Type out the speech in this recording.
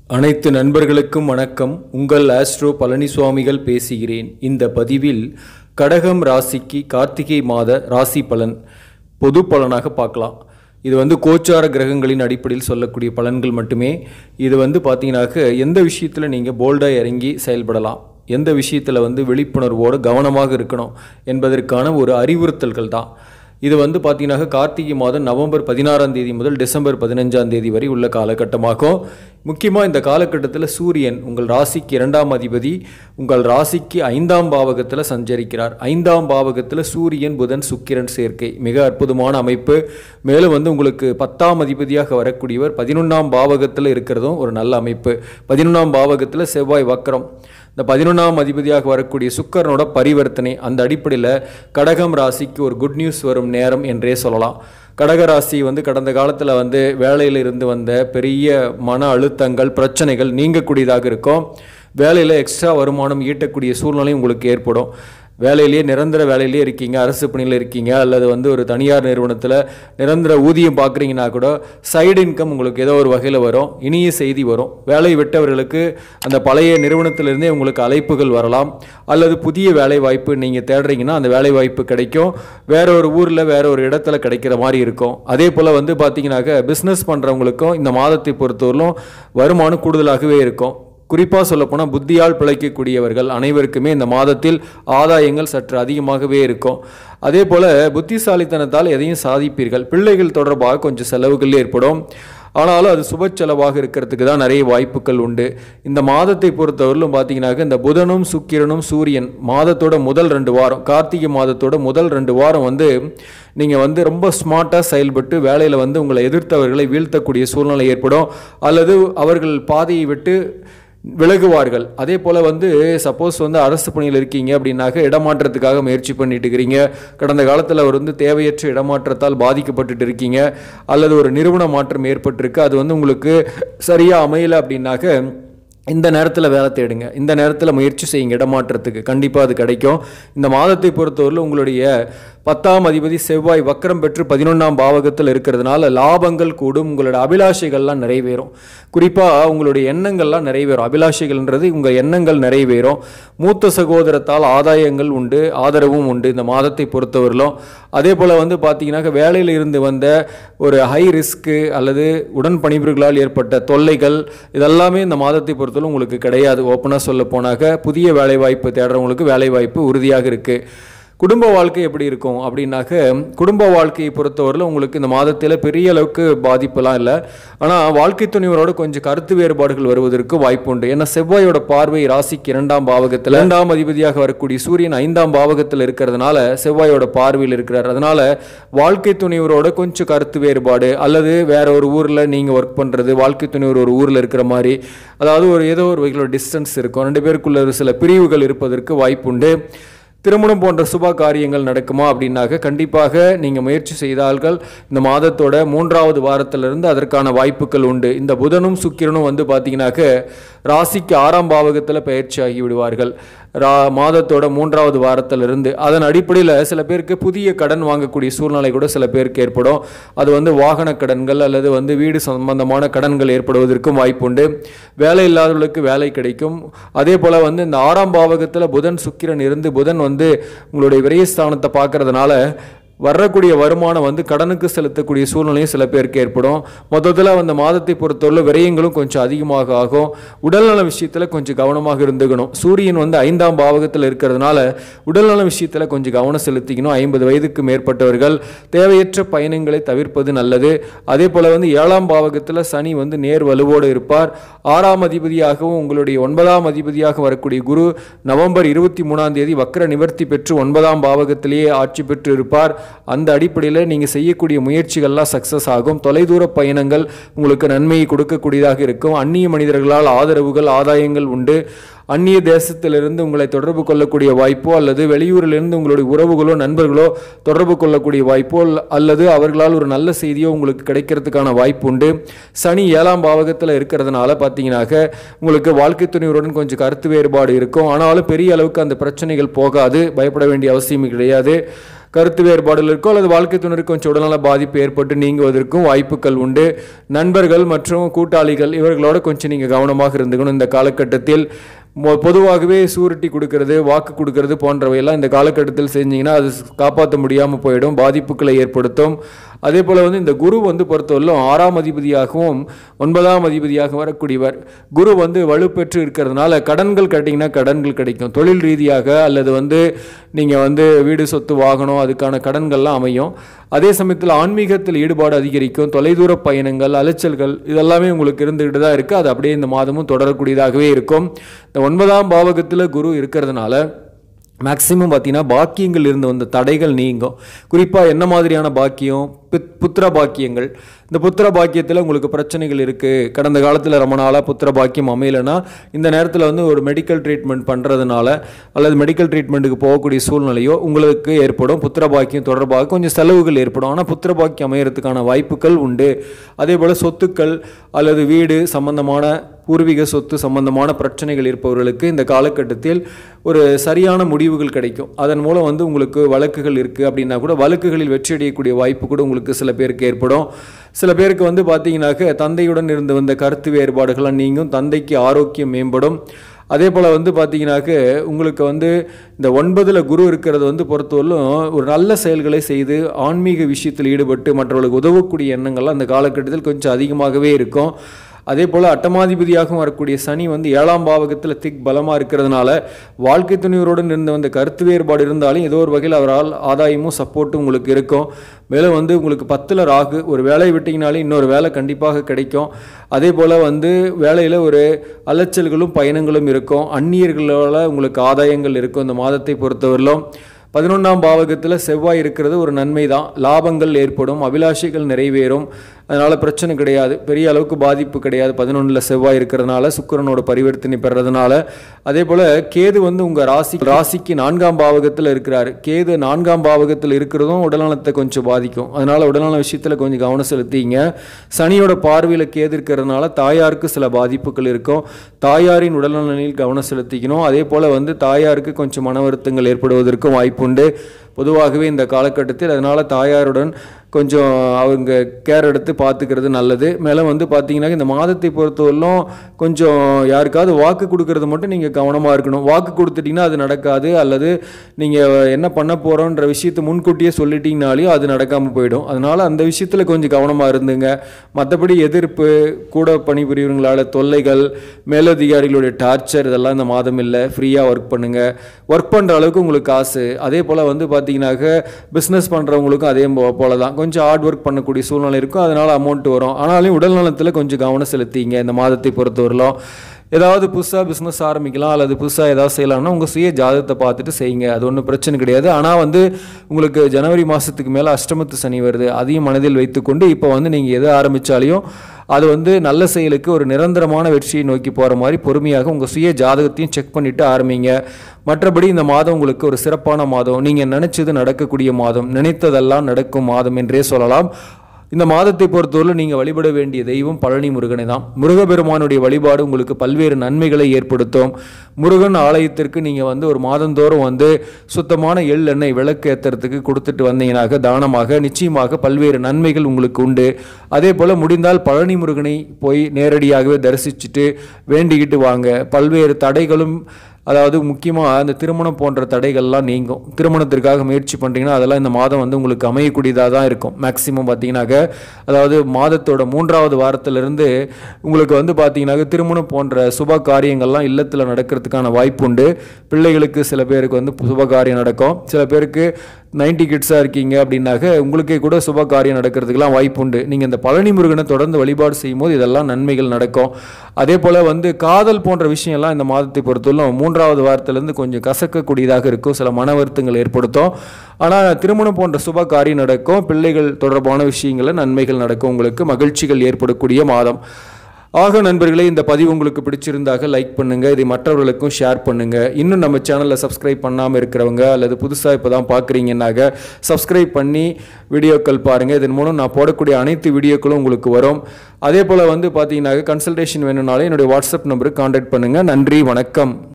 அனைத்து நண்பர்களுக்கும் வணக்கம் உங்கள் ஆஸ்ட்ரோ பழனிசுவாமிகள் பேசுகிறேன் இந்த பதிவில் கடகம் ராசிக்கு கார்த்திகை மாத ராசி பலன் பொது பலனாக பார்க்கலாம் இது வந்து கோச்சார கிரகங்களின் அடிப்படையில் சொல்லக்கூடிய பலன்கள் மட்டுமே இது வந்து பார்த்தீங்கன்னாக்க எந்த விஷயத்தில் நீங்கள் போல்டாக இறங்கி செயல்படலாம் எந்த விஷயத்தில் வந்து விழிப்புணர்வோடு கவனமாக இருக்கணும் என்பதற்கான ஒரு அறிவுறுத்தல்கள் தான் இது வந்து பார்த்தீங்கன்னா கார்த்திகை மாதம் நவம்பர் பதினாறாம் தேதி முதல் டிசம்பர் பதினஞ்சாம் தேதி வரை உள்ள காலகட்டமாகும் முக்கியமாக இந்த காலகட்டத்தில் சூரியன் உங்கள் ராசிக்கு இரண்டாம் அதிபதி உங்கள் ராசிக்கு ஐந்தாம் பாவகத்தில் சஞ்சரிக்கிறார் ஐந்தாம் பாவகத்தில் சூரியன் புதன் சுக்கிரன் சேர்க்கை மிக அற்புதமான அமைப்பு மேலும் வந்து உங்களுக்கு பத்தாம் அதிபதியாக வரக்கூடியவர் பதினொன்றாம் பாவகத்தில் இருக்கிறதும் ஒரு நல்ல அமைப்பு பதினொன்றாம் பாவகத்தில் செவ்வாய் வக்கரம் இந்த பதினொன்றாம் அதிபதியாக வரக்கூடிய சுக்கரனோட பரிவர்த்தனை அந்த அடிப்படையில் கடகம் ராசிக்கு ஒரு குட் நியூஸ் வரும் நேரம் என்றே சொல்லலாம் கடக ராசி வந்து கடந்த காலத்தில் வந்து வேலையில் இருந்து வந்த பெரிய மன அழுத்தங்கள் பிரச்சனைகள் நீங்கக்கூடியதாக இருக்கும் வேலையில் எக்ஸ்ட்ரா வருமானம் ஈட்டக்கூடிய சூழ்நிலை உங்களுக்கு ஏற்படும் வேலையிலேயே நிரந்தர வேலையிலே இருக்கீங்க அரசு பணியில் இருக்கீங்க அல்லது வந்து ஒரு தனியார் நிறுவனத்தில் நிரந்தர ஊதியம் பார்க்குறீங்கன்னா கூட சைடு இன்கம் உங்களுக்கு ஏதோ ஒரு வகையில் வரும் இனிய செய்தி வரும் வேலை விட்டவர்களுக்கு அந்த பழைய நிறுவனத்திலிருந்தே உங்களுக்கு அழைப்புகள் வரலாம் அல்லது புதிய வேலை வாய்ப்பு நீங்கள் தேடுறீங்கன்னா அந்த வேலை வாய்ப்பு கிடைக்கும் வேற ஒரு ஊரில் வேற ஒரு இடத்துல கிடைக்கிற மாதிரி இருக்கும் அதே போல் வந்து பார்த்தீங்கன்னாக்க பிஸ்னஸ் பண்ணுறவங்களுக்கும் இந்த மாதத்தை பொறுத்தவரையிலும் வருமானம் கூடுதலாகவே இருக்கும் குறிப்பாக சொல்லப்போனால் புத்தியால் பிழைக்கக்கூடியவர்கள் அனைவருக்குமே இந்த மாதத்தில் ஆதாயங்கள் சற்று அதிகமாகவே இருக்கும் அதே போல் புத்திசாலித்தனத்தால் எதையும் சாதிப்பீர்கள் பிள்ளைகள் தொடர்பாக கொஞ்சம் செலவுகள் ஏற்படும் ஆனாலும் அது சுப செலவாக இருக்கிறதுக்கு தான் நிறைய வாய்ப்புகள் உண்டு இந்த மாதத்தை பொறுத்தவரையிலும் பார்த்தீங்கன்னாக்க இந்த புதனும் சுக்கிரனும் சூரியன் மாதத்தோட முதல் ரெண்டு வாரம் கார்த்திகை மாதத்தோட முதல் ரெண்டு வாரம் வந்து நீங்கள் வந்து ரொம்ப ஸ்மார்ட்டாக செயல்பட்டு வேலையில் வந்து உங்களை எதிர்த்தவர்களை வீழ்த்தக்கூடிய சூழ்நிலை ஏற்படும் அல்லது அவர்கள் பாதையை விட்டு விலகுவார்கள் அதே போல் வந்து சப்போஸ் வந்து அரசு பணியில் இருக்கீங்க அப்படின்னாக்க இடமாற்றத்துக்காக முயற்சி பண்ணிட்டு இருக்கிறீங்க கடந்த காலத்தில் அவர் வந்து தேவையற்ற இடமாற்றத்தால் பாதிக்கப்பட்டுட்டு இருக்கீங்க அல்லது ஒரு நிறுவன மாற்றம் ஏற்பட்டிருக்கு அது வந்து உங்களுக்கு சரியாக அமையலை அப்படின்னாக்க இந்த நேரத்தில் வேலை தேடுங்க இந்த நேரத்தில் முயற்சி செய்யுங்க இடமாற்றத்துக்கு கண்டிப்பாக அது கிடைக்கும் இந்த மாதத்தை பொறுத்தவரையில் உங்களுடைய பத்தாம் அதிபதி செவ்வாய் வக்கரம் பெற்று பதினொன்றாம் பாவகத்தில் இருக்கிறதுனால லாபங்கள் கூடும் உங்களோட அபிலாஷைகள்லாம் நிறைவேறும் குறிப்பாக உங்களுடைய எண்ணங்கள்லாம் நிறைவேறும் அபிலாஷைகள்ன்றது உங்கள் எண்ணங்கள் நிறைவேறும் மூத்த சகோதரத்தால் ஆதாயங்கள் உண்டு ஆதரவும் உண்டு இந்த மாதத்தை பொறுத்தவரையிலும் அதே போல் வந்து பார்த்தீங்கன்னாக்க வேலையில் இருந்து வந்த ஒரு ஹை ரிஸ்க்கு அல்லது உடன் பணிபுரிகளால் ஏற்பட்ட தொல்லைகள் இதெல்லாமே இந்த மாதத்தை பொறுத்தவரை உங்களுக்கு கிடையாது ஓப்பனாக சொல்ல போனாக்க புதிய வேலைவாய்ப்பு தேடுறவங்களுக்கு வேலைவாய்ப்பு உறுதியாக இருக்குது குடும்ப வாழ்க்கை எப்படி இருக்கும் அப்படின்னாக்க குடும்ப வாழ்க்கையை பொறுத்தவரையில் உங்களுக்கு இந்த மாதத்தில் பெரிய அளவுக்கு பாதிப்புலாம் இல்லை ஆனால் வாழ்க்கை துணிவரோட கொஞ்சம் கருத்து வேறுபாடுகள் வருவதற்கு வாய்ப்பு உண்டு ஏன்னா செவ்வாயோட பார்வை ராசிக்கு இரண்டாம் பாவகத்தில் இரண்டாம் அதிபதியாக வரக்கூடிய சூரியன் ஐந்தாம் பாவகத்தில் இருக்கிறதுனால செவ்வாயோட பார்வையில் இருக்கிறார் அதனால வாழ்க்கை துணிவரோட கொஞ்சம் கருத்து வேறுபாடு அல்லது வேற ஒரு ஊரில் நீங்கள் ஒர்க் பண்ணுறது வாழ்க்கை துணிவர் ஒரு ஊரில் இருக்கிற மாதிரி அதாவது ஒரு ஏதோ ஒரு வகையில் டிஸ்டன்ஸ் இருக்கும் ரெண்டு பேருக்குள்ள ஒரு சில பிரிவுகள் இருப்பதற்கு வாய்ப்புண்டு திருமணம் போன்ற சுப காரியங்கள் நடக்குமா அப்படின்னாக்க கண்டிப்பாக நீங்கள் முயற்சி செய்தால்கள் இந்த மாதத்தோட மூன்றாவது வாரத்திலிருந்து அதற்கான வாய்ப்புகள் உண்டு இந்த புதனும் சுக்கிரனும் வந்து பார்த்தீங்கன்னாக்க ராசிக்கு ஆறாம் பாவகத்தில் பயிற்சி ஆகி விடுவார்கள் ரா மாதத்தோட மூன்றாவது வாரத்திலிருந்து அதன் அடிப்படையில் சில பேருக்கு புதிய கடன் வாங்கக்கூடிய சூழ்நிலை கூட சில பேருக்கு ஏற்படும் அது வந்து வாகன கடன்கள் அல்லது வந்து வீடு சம்பந்தமான கடன்கள் ஏற்படுவதற்கும் வாய்ப்புண்டு வேலை இல்லாதவர்களுக்கு வேலை கிடைக்கும் அதே போல் வந்து இந்த ஆறாம் பாவகத்தில் புதன் சுக்கிரன் இருந்து புதன் வந்து உங்களுடைய விரயஸ்தானத்தை பார்க்கறதுனால வரக்கூடிய வருமானம் வந்து கடனுக்கு செலுத்தக்கூடிய சூழ்நிலையும் சில பேருக்கு ஏற்படும் மொத்தத்தில் அந்த மாதத்தை பொறுத்தவரை விரயங்களும் கொஞ்சம் அதிகமாக ஆகும் உடல்நல விஷயத்தில் கொஞ்சம் கவனமாக இருந்துக்கணும் சூரியன் வந்து ஐந்தாம் பாவகத்தில் இருக்கிறதுனால உடல்நல விஷயத்தில் கொஞ்சம் கவனம் செலுத்திக்கணும் ஐம்பது வயதுக்கு மேற்பட்டவர்கள் தேவையற்ற பயணங்களை தவிர்ப்பது நல்லது அதே போல் வந்து ஏழாம் பாவகத்தில் சனி வந்து நேர் வலுவோடு இருப்பார் ஆறாம் அதிபதியாகவும் உங்களுடைய ஒன்பதாம் அதிபதியாக வரக்கூடிய குரு நவம்பர் இருபத்தி மூணாம் தேதி வக்கர நிவர்த்தி பெற்று ஒன்பதாம் பாவகத்திலேயே ஆட்சி பெற்று இருப்பார் அந்த அடிப்படையில் நீங்கள் செய்யக்கூடிய முயற்சிகள்லாம் சக்ஸஸ் ஆகும் தொலைதூர பயணங்கள் உங்களுக்கு நன்மையை கொடுக்கக்கூடியதாக இருக்கும் அந்நிய மனிதர்களால் ஆதரவுகள் ஆதாயங்கள் உண்டு அந்நிய தேசத்திலிருந்து உங்களை தொடர்பு கொள்ளக்கூடிய வாய்ப்போ அல்லது வெளியூரிலிருந்து உங்களுடைய உறவுகளோ நண்பர்களோ தொடர்பு கொள்ளக்கூடிய வாய்ப்போ அல்லது அவர்களால் ஒரு நல்ல செய்தியோ உங்களுக்கு கிடைக்கிறதுக்கான வாய்ப்பு உண்டு சனி ஏழாம் பாவகத்தில் இருக்கிறதுனால பார்த்தீங்கன்னாக்க உங்களுக்கு வாழ்க்கை துணைவருடன் கொஞ்சம் கருத்து வேறுபாடு இருக்கும் ஆனாலும் பெரிய அளவுக்கு அந்த பிரச்சனைகள் போகாது பயப்பட வேண்டிய அவசியம் கிடையாது கருத்து வேறுபாடுகள் இருக்கோ அல்லது வாழ்க்கை துணருக்கு கொஞ்சம் உடல்நல பாதிப்பு ஏற்பட்டு நீங்குவதற்கும் வாய்ப்புகள் உண்டு நண்பர்கள் மற்றும் கூட்டாளிகள் இவர்களோட கொஞ்சம் நீங்கள் கவனமாக இருந்துக்கணும் இந்த காலகட்டத்தில் மொ- பொதுவாகவே சூரிட்டி கொடுக்கறது வாக்கு கொடுக்கறது போன்றவையெல்லாம் இந்த காலகட்டத்தில் செஞ்சீங்கன்னா அது காப்பாற்ற முடியாமல் போயிடும் பாதிப்புகளை ஏற்படுத்தும் அதே போல் வந்து இந்த குரு வந்து பொறுத்தவரையிலும் ஆறாம் அதிபதியாகவும் ஒன்பதாம் அதிபதியாக வரக்கூடியவர் குரு வந்து வலுப்பெற்று இருக்கிறதுனால கடன்கள் கேட்டிங்கன்னா கடன்கள் கிடைக்கும் தொழில் ரீதியாக அல்லது வந்து நீங்கள் வந்து வீடு சொத்து வாகனம் அதுக்கான கடன்கள்லாம் அமையும் அதே சமயத்தில் ஆன்மீகத்தில் ஈடுபாடு அதிகரிக்கும் தொலைதூர பயணங்கள் அலைச்சல்கள் இதெல்லாமே உங்களுக்கு இருந்துகிட்டு தான் இருக்குது அது அப்படியே இந்த மாதமும் தொடரக்கூடியதாகவே இருக்கும் இந்த ஒன்பதாம் பாவகத்தில் குரு இருக்கிறதுனால மேக்ஸிமம் பார்த்தீங்கன்னா பாக்கியங்கள் இருந்து வந்த தடைகள் நீங்கும் குறிப்பாக என்ன மாதிரியான பாக்கியம் பித் புத்திர பாக்கியங்கள் இந்த புத்திர பாக்கியத்தில் உங்களுக்கு பிரச்சனைகள் இருக்குது கடந்த காலத்தில் ரொம்ப நாளாக புத்திர பாக்கியம் அமையலைன்னா இந்த நேரத்தில் வந்து ஒரு மெடிக்கல் ட்ரீட்மெண்ட் பண்ணுறதுனால அல்லது மெடிக்கல் ட்ரீட்மெண்ட்டுக்கு போகக்கூடிய சூழ்நிலையோ உங்களுக்கு ஏற்படும் புத்திர பாக்கியம் தொடர்பாக கொஞ்சம் செலவுகள் ஏற்படும் ஆனால் புத்திர பாக்கியம் அமையறதுக்கான வாய்ப்புகள் உண்டு அதே போல் சொத்துக்கள் அல்லது வீடு சம்பந்தமான பூர்வீக சொத்து சம்பந்தமான பிரச்சனைகள் இருப்பவர்களுக்கு இந்த காலகட்டத்தில் ஒரு சரியான முடிவுகள் கிடைக்கும் அதன் மூலம் வந்து உங்களுக்கு வழக்குகள் இருக்குது அப்படின்னா கூட வழக்குகளில் வெற்றி அடையக்கூடிய வாய்ப்பு கூட உங்களுக்கு சில பேருக்கு ஏற்படும் சில பேருக்கு வந்து பார்த்தீங்கன்னாக்க தந்தையுடன் இருந்து வந்த கருத்து வேறுபாடுகள்லாம் நீங்கும் தந்தைக்கு ஆரோக்கியம் மேம்படும் அதே போல் வந்து பார்த்தீங்கன்னாக்க உங்களுக்கு வந்து இந்த ஒன்பதில் குரு இருக்கிறது வந்து பொறுத்தவரையிலும் ஒரு நல்ல செயல்களை செய்து ஆன்மீக விஷயத்தில் ஈடுபட்டு மற்றவர்களுக்கு உதவக்கூடிய எண்ணங்கள்லாம் அந்த காலகட்டத்தில் கொஞ்சம் அதிகமாகவே இருக்கும் அதே போல் அட்டமாதிபதியாகவும் வரக்கூடிய சனி வந்து ஏழாம் பாவகத்தில் திக் பலமாக இருக்கிறதுனால வாழ்க்கை துணைவருடன் இருந்த வந்த கருத்து வேறுபாடு இருந்தாலும் ஏதோ ஒரு வகையில் அவரால் ஆதாயமும் சப்போர்ட்டும் உங்களுக்கு இருக்கும் மேலும் வந்து உங்களுக்கு பத்தில் ராகு ஒரு வேலையை விட்டிங்கனாலே இன்னொரு வேலை கண்டிப்பாக கிடைக்கும் அதே போல் வந்து வேலையில் ஒரு அலைச்சல்களும் பயணங்களும் இருக்கும் அந்நியர்களால் உங்களுக்கு ஆதாயங்கள் இருக்கும் இந்த மாதத்தை பொறுத்தவரையிலும் பதினொன்றாம் பாவகத்தில் செவ்வாய் இருக்கிறது ஒரு நன்மை தான் லாபங்கள் ஏற்படும் அபிலாஷைகள் நிறைவேறும் அதனால் பிரச்சனை கிடையாது பெரிய அளவுக்கு பாதிப்பு கிடையாது பதினொன்றில் செவ்வாய் இருக்கிறதுனால சுக்கிரனோட பரிவர்த்தனை பெறதுனால அதே போல் கேது வந்து உங்கள் ராசி ராசிக்கு நான்காம் பாவகத்தில் இருக்கிறாரு கேது நான்காம் பாவகத்தில் இருக்கிறதும் உடல்நலத்தை கொஞ்சம் பாதிக்கும் அதனால் உடல்நல விஷயத்தில் கொஞ்சம் கவனம் செலுத்திங்க சனியோட பார்வையில் கேது இருக்கிறதுனால தாயாருக்கு சில பாதிப்புகள் இருக்கும் தாயாரின் உடல்நலனில் கவனம் செலுத்திக்கணும் அதே போல் வந்து தாயாருக்கு கொஞ்சம் மன வருத்தங்கள் ஏற்படுவதற்கும் வாய்ப்புண்டு பொதுவாகவே இந்த காலகட்டத்தில் அதனால் தாயாருடன் கொஞ்சம் அவங்க கேர் எடுத்து பார்த்துக்கிறது நல்லது மேலும் வந்து பார்த்தீங்கன்னா இந்த மாதத்தை பொறுத்தவரையிலும் கொஞ்சம் யாருக்காவது வாக்கு கொடுக்கறது மட்டும் நீங்கள் கவனமாக இருக்கணும் வாக்கு கொடுத்துட்டிங்கன்னா அது நடக்காது அல்லது நீங்கள் என்ன பண்ண போகிறோன்ற விஷயத்தை முன்கூட்டியே சொல்லிட்டீங்கனாலே அது நடக்காமல் போயிடும் அதனால் அந்த விஷயத்தில் கொஞ்சம் கவனமாக இருந்துங்க மற்றபடி எதிர்ப்பு கூட பணிபுரியவங்களால தொல்லைகள் மேலதிகாரிகளுடைய டார்ச்சர் இதெல்லாம் இந்த மாதம் இல்லை ஃப்ரீயாக ஒர்க் பண்ணுங்கள் ஒர்க் பண்ணுற அளவுக்கு உங்களுக்கு காசு அதே போல் வந்து பார்த்தீங்கன்னாக்க பிஸ்னஸ் பண்ணுறவங்களுக்கும் அதே போ- போல தான் கொஞ்சம் ஹார்ட் ஒர்க் பண்ணக்கூடிய சூழ்நிலை இருக்கும் அதனால் அமௌண்ட் வரும் ஆனாலும் உடல் நலத்தில் கொஞ்சம் கவனம் செலுத்திங்க இந்த மாதத்தை பொறுத்தவரையிலும் ஏதாவது புதுசாக பிஸ்னஸ் ஆரம்பிக்கலாம் அல்லது புதுசாக ஏதாவது செய்யலாம்னா உங்கள் சுய ஜாதகத்தை பார்த்துட்டு செய்யுங்க அது ஒன்றும் பிரச்சனை கிடையாது ஆனால் வந்து உங்களுக்கு ஜனவரி மாதத்துக்கு மேலே அஷ்டமத்து சனி வருது அதையும் மனதில் வைத்துக்கொண்டு இப்போ வந்து நீங்கள் எதை ஆரம்பித்தாலையும் அது வந்து நல்ல செயலுக்கு ஒரு நிரந்தரமான வெற்றியை நோக்கி போகிற மாதிரி பொறுமையாக உங்கள் சுய ஜாதகத்தையும் செக் பண்ணிவிட்டு ஆரம்பிங்க மற்றபடி இந்த மாதம் உங்களுக்கு ஒரு சிறப்பான மாதம் நீங்கள் நினைச்சது நடக்கக்கூடிய மாதம் நினைத்ததெல்லாம் நடக்கும் மாதம் என்றே சொல்லலாம் இந்த மாதத்தை பொறுத்தவரை நீங்கள் வழிபட வேண்டிய தெய்வம் பழனி முருகனை தான் முருகபெருமானுடைய வழிபாடு உங்களுக்கு பல்வேறு நன்மைகளை ஏற்படுத்தும் முருகன் ஆலயத்திற்கு நீங்கள் வந்து ஒரு மாதந்தோறும் வந்து சுத்தமான எள் எண்ணெய் விளக்கு ஏற்றுறதுக்கு கொடுத்துட்டு வந்தீங்கன்னாக்க தானமாக நிச்சயமாக பல்வேறு நன்மைகள் உங்களுக்கு உண்டு அதே போல் முடிந்தால் பழனி முருகனை போய் நேரடியாகவே தரிசிச்சுட்டு வேண்டிக்கிட்டு வாங்க பல்வேறு தடைகளும் அதாவது முக்கியமாக அந்த திருமணம் போன்ற தடைகள்லாம் நீங்கும் திருமணத்திற்காக முயற்சி பண்ணுறீங்கன்னா அதெல்லாம் இந்த மாதம் வந்து உங்களுக்கு அமையக்கூடியதாக தான் இருக்கும் மேக்ஸிமம் பார்த்தீங்கன்னாக்க அதாவது மாதத்தோட மூன்றாவது வாரத்திலிருந்து உங்களுக்கு வந்து பார்த்தீங்கன்னாக்க திருமணம் போன்ற சுப காரியங்கள்லாம் இல்லத்தில் நடக்கிறதுக்கான வாய்ப்பு உண்டு பிள்ளைகளுக்கு சில பேருக்கு வந்து சுப காரியம் நடக்கும் சில பேருக்கு நைன்டி கிட்ஸாக இருக்கீங்க அப்படின்னாக்க உங்களுக்கே கூட சுப காரியம் நடக்கிறதுக்கெல்லாம் வாய்ப்பு உண்டு நீங்கள் இந்த பழனி முருகனை தொடர்ந்து வழிபாடு செய்யும்போது இதெல்லாம் நன்மைகள் நடக்கும் அதே போல் வந்து காதல் போன்ற விஷயம்லாம் இந்த மாதத்தை பொறுத்தவரைக்கும் மூன்றாவது வாரத்திலேருந்து கொஞ்சம் கசக்கக்கூடியதாக இருக்கும் சில மன வருத்தங்கள் ஏற்படுத்தும் ஆனால் திருமணம் போன்ற சுப காரியம் நடக்கும் பிள்ளைகள் தொடர்பான விஷயங்களில் நன்மைகள் நடக்கும் உங்களுக்கு மகிழ்ச்சிகள் ஏற்படக்கூடிய மாதம் ஆக நண்பர்களே இந்த பதிவு உங்களுக்கு பிடிச்சிருந்தாக லைக் பண்ணுங்க இதை மற்றவர்களுக்கும் ஷேர் பண்ணுங்க இன்னும் நம்ம சேனலில் சப்ஸ்கிரைப் பண்ணாமல் இருக்கிறவங்க அல்லது புதுசாக இப்போ தான் பார்க்குறீங்கன்னாக்க சப்ஸ்கிரைப் பண்ணி வீடியோக்கள் பாருங்கள் இதன் மூலம் நான் போடக்கூடிய அனைத்து வீடியோக்களும் உங்களுக்கு வரும் அதே போல் வந்து பார்த்தீங்கன்னாக்க கன்சல்டேஷன் வேணும்னாலே என்னுடைய வாட்ஸ்அப் நம்பருக்கு காண்டாக்ட் பண்ணுங்கள் நன்றி வணக்கம்